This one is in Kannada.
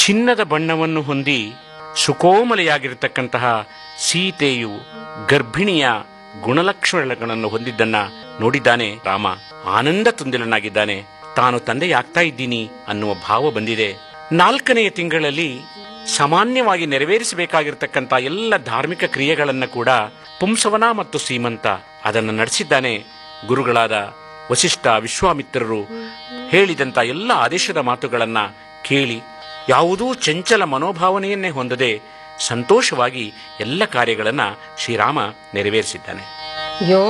ಚಿನ್ನದ ಬಣ್ಣವನ್ನು ಹೊಂದಿ ಸುಕೋಮಲೆಯಾಗಿರತಕ್ಕಂತಹ ಸೀತೆಯು ಗರ್ಭಿಣಿಯ ಗುಣಲಕ್ಷಣಗಳನ್ನು ಹೊಂದಿದ್ದನ್ನ ನೋಡಿದ್ದಾನೆ ರಾಮ ಆನಂದ ತುಂದಿಲನಾಗಿದ್ದಾನೆ ತಾನು ತಂದೆಯಾಗ್ತಾ ಇದ್ದೀನಿ ಅನ್ನುವ ಭಾವ ಬಂದಿದೆ ನಾಲ್ಕನೆಯ ತಿಂಗಳಲ್ಲಿ ಸಾಮಾನ್ಯವಾಗಿ ನೆರವೇರಿಸಬೇಕಾಗಿರತಕ್ಕಂಥ ಎಲ್ಲ ಧಾರ್ಮಿಕ ಕ್ರಿಯೆಗಳನ್ನ ಕೂಡ ಪುಂಸವನ ಮತ್ತು ಸೀಮಂತ ಅದನ್ನು ನಡೆಸಿದ್ದಾನೆ ಗುರುಗಳಾದ ವಸಿಷ್ಠ ವಿಶ್ವಾಮಿತ್ರರು ಹೇಳಿದಂತ ಎಲ್ಲ ಆದೇಶದ ಮಾತುಗಳನ್ನ ಕೇಳಿ ಯಾವುದೂ ಚಂಚಲ ಮನೋಭಾವನೆಯನ್ನೇ ಹೊಂದದೆ ಸಂತೋಷವಾಗಿ ಎಲ್ಲ ಕಾರ್ಯಗಳನ್ನ ಶ್ರೀರಾಮ ನೆರವೇರಿಸಿದ್ದಾನೆ ಯೋ